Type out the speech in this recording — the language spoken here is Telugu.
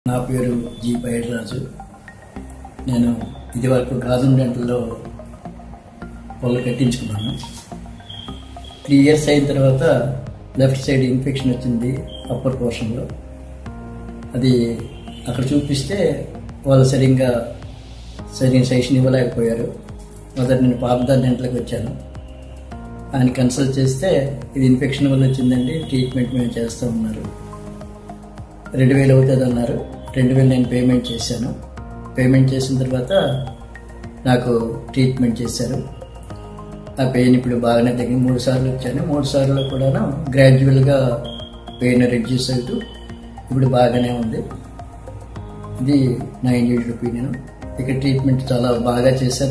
నా పేరు జి పైడిరాజు నేను ఇదివరకు గాజుం డెంటల్లో పళ్ళు కట్టించుకున్నాను త్రీ ఇయర్స్ అయిన తర్వాత లెఫ్ట్ సైడ్ ఇన్ఫెక్షన్ వచ్చింది అప్పర్ పోర్షన్లో అది అక్కడ చూపిస్తే వాళ్ళు సరిగ్గా సరైన సజెషన్ ఇవ్వలేకపోయారు మొదట నేను పాపదార్ డెంటల్కి వచ్చాను ఆయన కన్సల్ట్ చేస్తే ఇది ఇన్ఫెక్షన్ వల్ల వచ్చిందండి ట్రీట్మెంట్ మేము చేస్తూ ఉన్నారు రెండు వేలు అవుతుంది అన్నారు రెండు వేలు నేను పేమెంట్ చేశాను పేమెంట్ చేసిన తర్వాత నాకు ట్రీట్మెంట్ చేశారు ఆ పెయిన్ ఇప్పుడు బాగానే తగ్గింది మూడు సార్లు వచ్చాను మూడు సార్లు కూడాను గ్రాడ్యువల్గా పెయిన్ రెడ్యూస్ అవుతూ ఇప్పుడు బాగానే ఉంది ఇది నా ఇండివిజువల్ ఒపీనియన్ ఇక్కడ ట్రీట్మెంట్ చాలా బాగా చేశారు